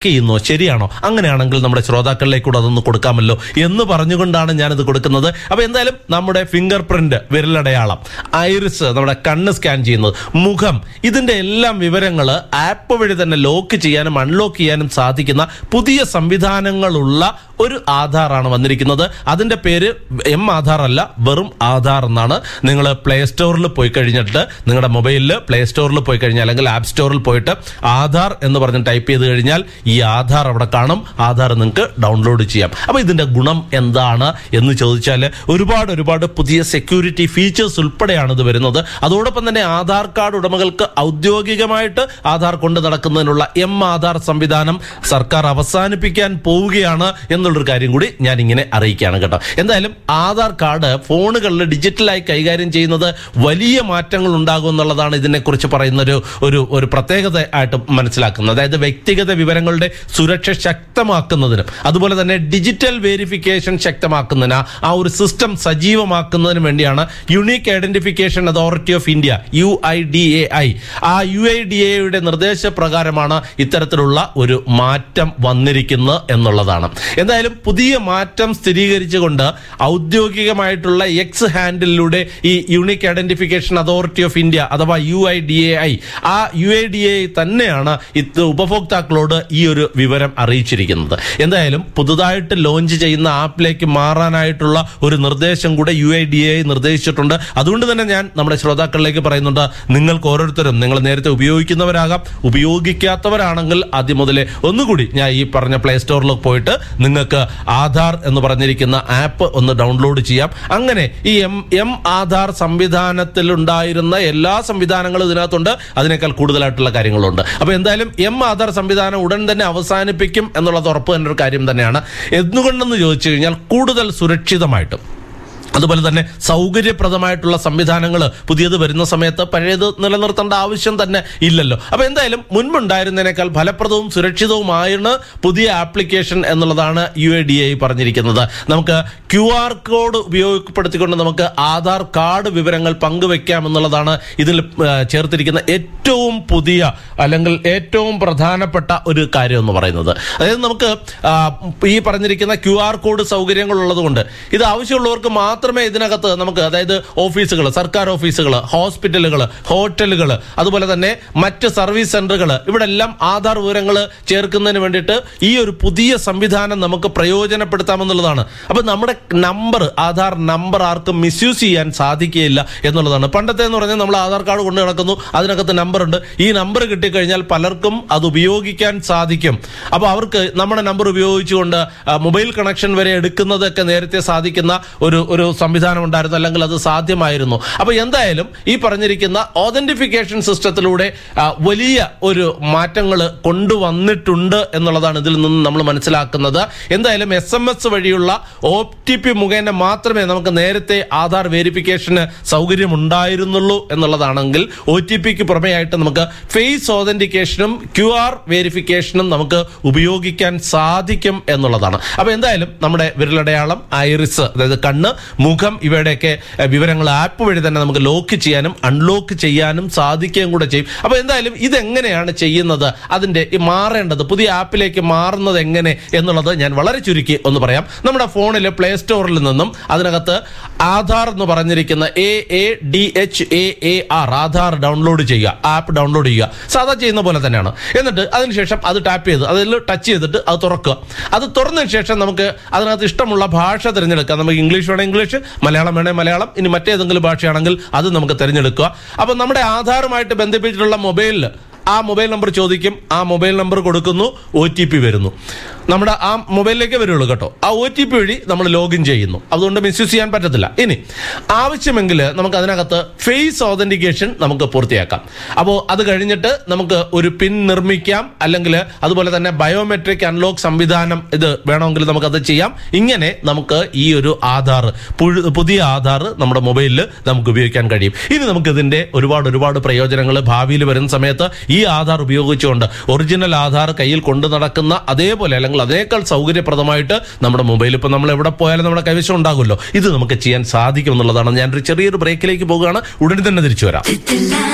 ചെയ്യുന്നു ശരിയാണോ അങ്ങനെയാണെങ്കിൽ നമ്മുടെ ശ്രോതാക്കളിലേക്ക് കൂടെ അതൊന്ന് കൊടുക്കാമല്ലോ എന്ന് പറഞ്ഞുകൊണ്ടാണ് ഞാനിത് കൊടുക്കുന്നത് അപ്പൊ എന്തായാലും നമ്മുടെ ഫിംഗർ പ്രിന്റ് വിരലടയാളം ഐറിസ് നമ്മുടെ കണ്ണ് സ്കാൻ ചെയ്യുന്നത് മുഖം ഇതിന്റെ എല്ലാം വിവരങ്ങൾ ആപ്പ് വഴി തന്നെ ലോക്ക് ചെയ്യാനും അൺലോക്ക് ചെയ്യാനും സാധിക്കുന്ന പുതിയ സംവിധാനങ്ങളുള്ള ഒരു ആധാറാണ് വന്നിരിക്കുന്നത് അതിന്റെ പേര് എം ആധാർ അല്ല വെറും ആധാർ എന്നാണ് നിങ്ങൾ പ്ലേ സ്റ്റോറിൽ പോയി കഴിഞ്ഞിട്ട് നിങ്ങളുടെ മൊബൈലിൽ പ്ലേ സ്റ്റോറിൽ പോയി കഴിഞ്ഞാൽ അല്ലെങ്കിൽ ആപ്പ് സ്റ്റോറിൽ പോയിട്ട് ആധാർ എന്ന് പറഞ്ഞ് ടൈപ്പ് ചെയ്ത് കഴിഞ്ഞാൽ ഈ ആധാർ അവിടെ കാണും ആധാർ നിങ്ങൾക്ക് ഡൗൺലോഡ് ചെയ്യാം അപ്പൊ ഇതിന്റെ ഗുണം എന്താണ് എന്ന് ചോദിച്ചാൽ ഒരുപാട് ഒരുപാട് പുതിയ സെക്യൂരിറ്റി ഫീച്ചേഴ്സ് ഉൾപ്പെടെയാണ് ഇത് വരുന്നത് അതോടൊപ്പം തന്നെ ആധാർ കാർഡ് ഉടമകൾക്ക് ഔദ്യോഗികമായിട്ട് ആധാർ കൊണ്ട് നടക്കുന്നതിനുള്ള എം ആധാർ സംവിധാനം സർക്കാർ അവസാനിപ്പിക്കാൻ പോവുകയാണ് എന്നുള്ളൊരു കാര്യം കൂടി ഞാൻ ഇങ്ങനെ അറിയിക്കുകയാണ് കേട്ടോ എന്തായാലും ആധാർ കാർഡ് ഫോണുകളിൽ ഡിജിറ്റലായി കൈകാര്യം ചെയ്യുന്നത് വലിയ മാറ്റങ്ങൾ ഉണ്ടാകും എന്നുള്ളതാണ് ഇതിനെക്കുറിച്ച് പറയുന്ന ഒരു ഒരു ഒരു പ്രത്യേകത ആയിട്ട് മനസ്സിലാക്കുന്നത് അതായത് വ്യക്തിഗത വിവരങ്ങളുടെ സുരക്ഷ ശക്തമാക്കുന്നതിനും അതുപോലെ തന്നെ ഡിജിറ്റൽ വേരിഫിക്കേഷൻ ശക്തമാക്കുന്നതിന് ആ ഒരു സിസ്റ്റം സജീവമാക്കുന്നതിനും വേണ്ടിയാണ് unique identification authority of India U I D A I ആ യു ഐ ഡി എയുടെ നിർദ്ദേശപ്രകാരമാണ് ഇത്തരത്തിലുള്ള ഒരു മാറ്റം വന്നിരിക്കുന്നത് എന്നുള്ളതാണ് എന്തായാലും പുതിയ മാറ്റം സ്ഥിരീകരിച്ചുകൊണ്ട് ഔദ്യോഗികമായിട്ടുള്ള എക്സ് ഹാൻഡിലൂടെ ഈ unique identification authority of India അഥവാ U I D A I ആ യു ഐ ഡി എ തന്നെയാണ് ഇത് ഉപഭോക്താക്കളോട് ഈ ഒരു വിവരം അറിയിച്ചിരിക്കുന്നത് എന്തായാലും പുതുതായിട്ട് ലോഞ്ച് ചെയ്യുന്ന ആപ്പിലേക്ക് മാറാനായിട്ടുള്ള ഒരു നിർദ്ദേശം കൂടെ യു ഐ ഡി എ നിർദ്ദേശിച്ചിട്ടുണ്ട് അതുകൊണ്ട് തന്നെ ഞാൻ നമ്മുടെ ശ്രോതാക്കളിലേക്ക് പറയുന്നുണ്ട് നിങ്ങൾക്ക് ഓരോരുത്തരും നിങ്ങൾ നേരത്തെ ഉപയോഗിക്കുന്നവരാകാം ഉപയോഗിക്കാത്തവരാണെങ്കിൽ ആദ്യം മുതലേ ഒന്നുകൂടി ഞാൻ ഈ പറഞ്ഞ പ്ലേ സ്റ്റോറിൽ പോയിട്ട് നിങ്ങൾക്ക് ആധാർ എന്ന് പറഞ്ഞിരിക്കുന്ന ആപ്പ് ഒന്ന് ഡൗൺലോഡ് ചെയ്യാം അങ്ങനെ ഈ എം എം ആധാർ സംവിധാനത്തിൽ ഉണ്ടായിരുന്ന എല്ലാ സംവിധാനങ്ങളും ഇതിനകത്തുണ്ട് അതിനേക്കാൾ കൂടുതലായിട്ടുള്ള കാര്യങ്ങളുണ്ട് അപ്പൊ എന്തായാലും എം ആധാർ സംവിധാനം ഉടൻ തന്നെ അവസാനിപ്പിക്കും എന്നുള്ളത് ഉറപ്പ് തന്നെ ഒരു കാര്യം തന്നെയാണ് എന്തുകൊണ്ടെന്ന് ചോദിച്ചു കഴിഞ്ഞാൽ കൂടുതൽ സുരക്ഷിതമായിട്ടും അതുപോലെ തന്നെ സൗകര്യപ്രദമായിട്ടുള്ള സംവിധാനങ്ങൾ പുതിയത് വരുന്ന സമയത്ത് പഴയത് നിലനിർത്തേണ്ട ആവശ്യം തന്നെ ഇല്ലല്ലോ അപ്പൊ എന്തായാലും മുൻപുണ്ടായിരുന്നതിനേക്കാൾ ഫലപ്രദവും സുരക്ഷിതവുമാണ് പുതിയ ആപ്ലിക്കേഷൻ എന്നുള്ളതാണ് യു എ ഡി ഐ പറഞ്ഞിരിക്കുന്നത് നമുക്ക് ക്യു ആർ കോഡ് ഉപയോഗപ്പെടുത്തിക്കൊണ്ട് നമുക്ക് ആധാർ കാർഡ് വിവരങ്ങൾ പങ്കുവെക്കാം എന്നുള്ളതാണ് ഇതിൽ ആ, ചേർത്തിരിക്കുന്ന ഏറ്റവും പുതിയ അല്ലെങ്കിൽ ഏറ്റവും പ്രധാനപ്പെട്ട ഒരു കാര്യം എന്ന് പറയുന്നത് അതായത് നമുക്ക് ആ, ഈ പറഞ്ഞിരിക്കുന്ന ക്യു ആർ കോഡ് സൗകര്യങ്ങൾ ഉള്ളതുകൊണ്ട് ഇത് ആവശ്യമുള്ളവർക്ക് മാത്രമേ ഇതിനകത്ത് നമുക്ക് അതായത് ഓഫീസുകൾ സർക്കാർ ഓഫീസുകൾ ഹോസ്പിറ്റലുകൾ ഹോട്ടലുകൾ അതുപോലെ തന്നെ മറ്റ് സർവീസ് സെന്ററുകൾ ഇവിടെ എല്ലാം ആധാർ വിവരങ്ങൾ ചേർക്കുന്നതിന് വേണ്ടിയിട്ട് ഈ ഒരു പുതിയ സംവിധാനം നമുക്ക് പ്രയോജനപ്പെടുത്താമെന്നുള്ളതാണ് അപ്പൊ നമ്മുടെ നമ്പർ ആധാർ നമ്പർ ആർക്കും മിസ്യൂസ് ചെയ്യാൻ സാധിക്കുകയില്ല എന്നുള്ളതാണ് പണ്ടത്തെ എന്ന് പറഞ്ഞാൽ നമ്മൾ ആധാർ കാർഡ് കൊണ്ട് നടക്കുന്നു അതിനകത്ത് നമ്പർ ഉണ്ട് ഈ നമ്പർ കിട്ടിക്കഴിഞ്ഞാൽ പലർക്കും അത് ഉപയോഗിക്കാൻ സാധിക്കും അപ്പോൾ അവർക്ക് നമ്മുടെ നമ്പർ ഉപയോഗിച്ചുകൊണ്ട് ആ, മൊബൈൽ കണക്ഷൻ വരെ എടുക്കുന്നതൊക്കെ നേരത്തെ സാധിക്കുന്ന ഒരു ഒരു സംവിധാനം ഉണ്ടായിരുന്നു അല്ലെങ്കിൽ അത് സാധ്യമായിരുന്നു അപ്പോൾ എന്തായാലും ഈ പറഞ്ഞിരിക്കുന്ന ഓതന്റിഫിക്കേഷൻ സിസ്റ്റത്തിലൂടെ ആ, വലിയ ഒരു മാറ്റങ്ങൾ കൊണ്ടുവന്നിട്ടുണ്ട് എന്നുള്ളതാണ് ഇതിൽ നിന്ന് നമ്മൾ മനസ്സിലാക്കുന്നത് എന്തായാലും എസ് എം എസ് വഴിയുള്ള ഒ ടി പി മുഖേന മാത്രമേ നമുക്ക് നേരത്തെ ആധാർ വേരിഫിക്കേഷന് സൗകര്യം ഉണ്ടായിരുന്നുള്ളൂ എന്നുള്ളതാണെങ്കിൽ ഒ ടി പിക്ക് പുറമെയായിട്ട് നമുക്ക് ഫേസ് ഓതന്റിക്കേഷനും ക്യു ആർ വേരിഫിക്കേഷനും നമുക്ക് ഉപയോഗിക്കാൻ സാധിക്കും എന്നുള്ളതാണ് അപ്പൊ എന്തായാലും നമ്മുടെ വിരലടയാളം ഐറിസ് അതായത് കണ്ണ് മുഖം ഇവയുടെയൊക്കെ എഹ്, വിവരങ്ങൾ ആപ്പ് വഴി തന്നെ നമുക്ക് ലോക്ക് ചെയ്യാനും അൺലോക്ക് ചെയ്യാനും സാധിക്കുകയും കൂടെ ചെയ്യും അപ്പൊ എന്തായാലും ഇതെങ്ങനെയാണ് ചെയ്യുന്നത് അതിന്റെ ഈ മാറേണ്ടത് പുതിയ ആപ്പിലേക്ക് മാറുന്നത് എങ്ങനെ എന്നുള്ളത് ഞാൻ വളരെ ചുരുക്കി ഒന്ന് പറയാം നമ്മുടെ ഫോണിലെ പ്ലേ സ്റ്റോറിൽ നിന്നും അതിനകത്ത് ആധാർ എന്ന് പറഞ്ഞിരിക്കുന്ന A A D H A A R Aadhaar download ചെയ്യുക ആപ്പ് ഡൗൺലോഡ് ചെയ്യുക സാധാ ചെയ്യുന്ന പോലെ തന്നെയാണ് എന്നിട്ട് അതിനുശേഷം അത് ടാപ്പ് ചെയ്ത് അതിൽ ടച്ച് ചെയ്തിട്ട് അത് തുറക്കുക അത് തുറന്നതിന് ശേഷം നമുക്ക് അതിനകത്ത് ഇഷ്ടമുള്ള ഭാഷ തിരഞ്ഞെടുക്കാം നമുക്ക് ഇംഗ്ലീഷ് വേണേൽ ഇംഗ്ലീഷ് മലയാളം വേണേൽ മലയാളം ഇനി മറ്റേതെങ്കിലും ഭാഷയാണെങ്കിൽ അത് നമുക്ക് തിരഞ്ഞെടുക്കുക അപ്പോൾ നമ്മുടെ ആധാറുമായിട്ട് ബന്ധിപ്പിച്ചിട്ടുള്ള മൊബൈലിൽ ആ മൊബൈൽ നമ്പർ ചോദിക്കും ആ മൊബൈൽ നമ്പർ കൊടുക്കുന്നു ഒ ടി പി വരുന്നു നമ്മുടെ ആ മൊബൈലിലേക്ക് വരുള്ളൂ കേട്ടോ ആ ഒ ടി പി വഴി നമ്മൾ ലോഗിൻ ചെയ്യുന്നു അതുകൊണ്ട് മിസ്യൂസ് ചെയ്യാൻ പറ്റത്തില്ല ഇനി ആവശ്യമെങ്കിൽ നമുക്ക് അതിനകത്ത് ഫേസ് ഓതന്റിക്കേഷൻ നമുക്ക് പൂർത്തിയാക്കാം അപ്പോൾ അത് കഴിഞ്ഞിട്ട് നമുക്ക് ഒരു പിൻ നിർമ്മിക്കാം അല്ലെങ്കിൽ അതുപോലെ തന്നെ ബയോമെട്രിക് അൺലോക്ക് സംവിധാനം ഇത് വേണമെങ്കിൽ നമുക്ക് അത് ചെയ്യാം ഇങ്ങനെ നമുക്ക് ഈ ഒരു ആധാർ പുഴു- പുതിയ ആധാർ നമ്മുടെ മൊബൈലിൽ നമുക്ക് ഉപയോഗിക്കാൻ കഴിയും ഇനി നമുക്ക് ഇതിന്റെ ഒരുപാട് ഒരുപാട് പ്രയോജനങ്ങൾ ഭാവിയിൽ വരുന്ന സമയത്ത് ഈ ആധാർ ഉപയോഗിച്ചുകൊണ്ട് ഒറിജിനൽ ആധാർ കയ്യിൽ കൊണ്ടു നടക്കുന്ന അതേപോലെ അല്ലെങ്കിൽ അതേക്കാൾ സൗകര്യപ്രദമായിട്ട് നമ്മുടെ മൊബൈൽ ഇപ്പൊ നമ്മൾ എവിടെ പോയാലും നമ്മുടെ കൈവശം ഉണ്ടാകുമല്ലോ ഇത് നമുക്ക് ചെയ്യാൻ സാധിക്കും എന്നുള്ളതാണ് ഞാനൊരു ചെറിയൊരു ബ്രേക്കിലേക്ക് പോകുകയാണ് ഉടനെ തന്നെ തിരിച്ചു വരാം